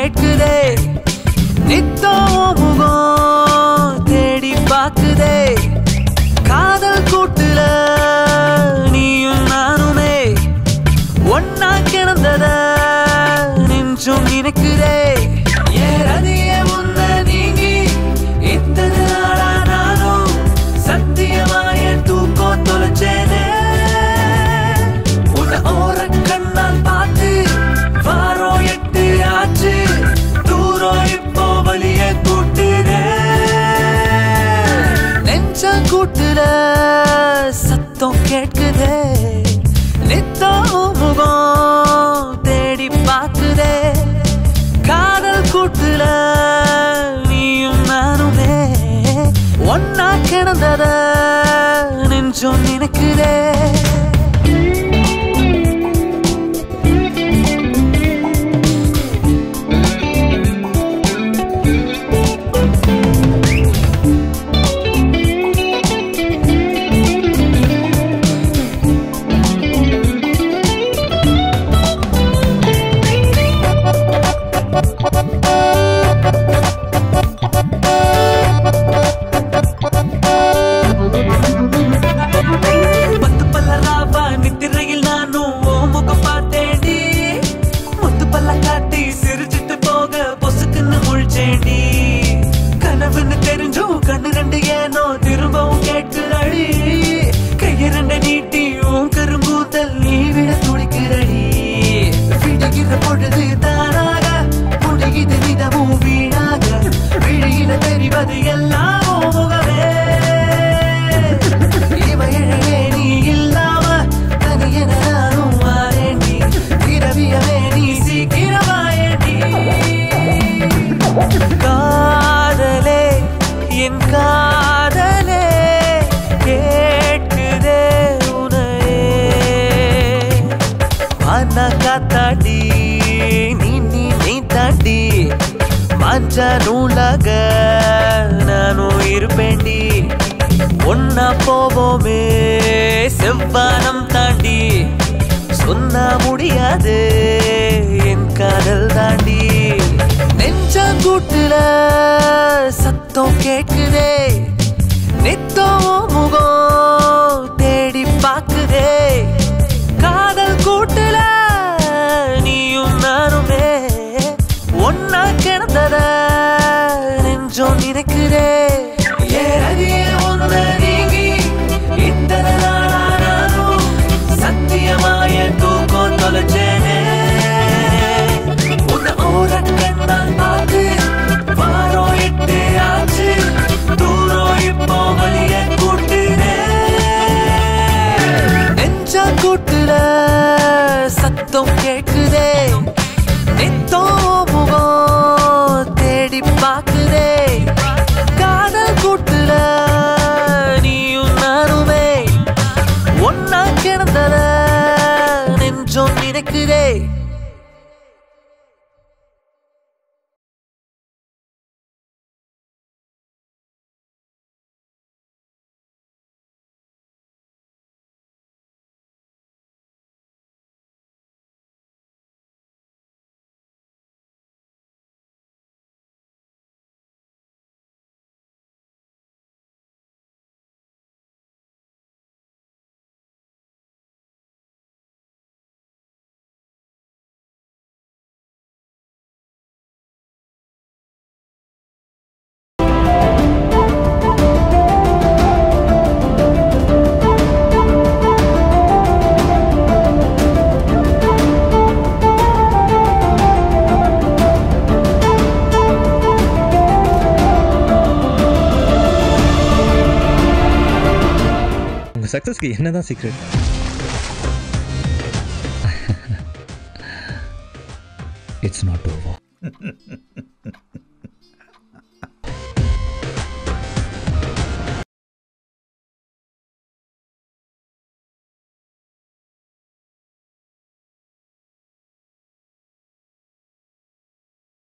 கேட்குதே நித்தம் முகம் தேடி பாக்குதே காதல் கூட்டுல நீயும் நானுமே ஒன்னா கிடந்தத நெஞ்சும் நினைக்குதே ஏறதிய முன்ன நீங்கி இத்தனை நாளா நானும் சத்தியமாய தூக்கம் தொலைச்சேனே உன்னை ஓர கண்ணால் பார்த்து வாரம் எட்டு ஆச்சு தூரம் இப்போ வழிய கூட்டுதே நெஞ்ச கூட்டுல சத்தம் கேட்குதே நித்தம் முகம் தேடி பார்க்குதே காதல் கூட்டுல நீயும் நானுமே ஒன்னா கிடந்தத நெஞ்சம் நினைக்குதே பத்து பல்ல ராவா நித்திரையில் நானும் ஓ முகம் பார்த்தேடி முத்து பல்ல காட்டி சிரிச்சிட்டு போக பொசுக்குன்னு முழிச்சேடி கனவுன்னு தெரிஞ்சும் கண்ணு ரெண்டு ஏனோ திரும்பவும் கேட்குறடி கைய ரெண்டு நீட்டி உன் கரும்பூத்தல் நீ விட துடிக்கிறடி விடுகிற பொழுது தானாக முடியுது நிதமும் வீணாக விழியில தெரிவது எல்லாம் உன் முகமே இவையழகே நீ இல்லாம தனியன நானும் மாறேண்டி பிறவியவே நீ சீக்கிரமாயேண்டி காதலே என் காதலே கேட்குதே உனையே மன காத்தாடி நீ நீ நீ தாண்டி மஞ்ச நூலாக நானும் இருப்பேண்டி ஒன்னா போவோமே செவ்வானம் தாண்டி சொன்னா முடியாது என் காதல் தாண்டி நெஞ்சங்கூட்டுல சத்தம் கேட்குதே நித்தம் முகம் தேடி பாக்குதே காதல் கூட்டுல நீயும் நானுமே ஒன்னா கிடந்தத நெஞ்சம் நினைக்குதே ஏறதிய ஒன்று நீங்கி இத்தனை நாளா நானும் சத்தியமாய தூக்கம் தொலைச்சேனே உன்னை ஓர கண்ணால் பார்த்து வாரம் எட்டு ஆச்சு தூரம் இப்போ வழிய கூட்டுனே நெஞ்ச கூட்டுல சத்தம் கேட்குதே நித்தம் முகம் தேடி பாக்குதே காதல் கூட்டுல நீயும் நானுமே ஒன்னா கிடந்தத நெஞ்சம் நினைக்குதே உங்கள் சக்ஸஸ்க்கு என்ன தான் சீக்ரெட் இட்ஸ் நாட் ஓவர்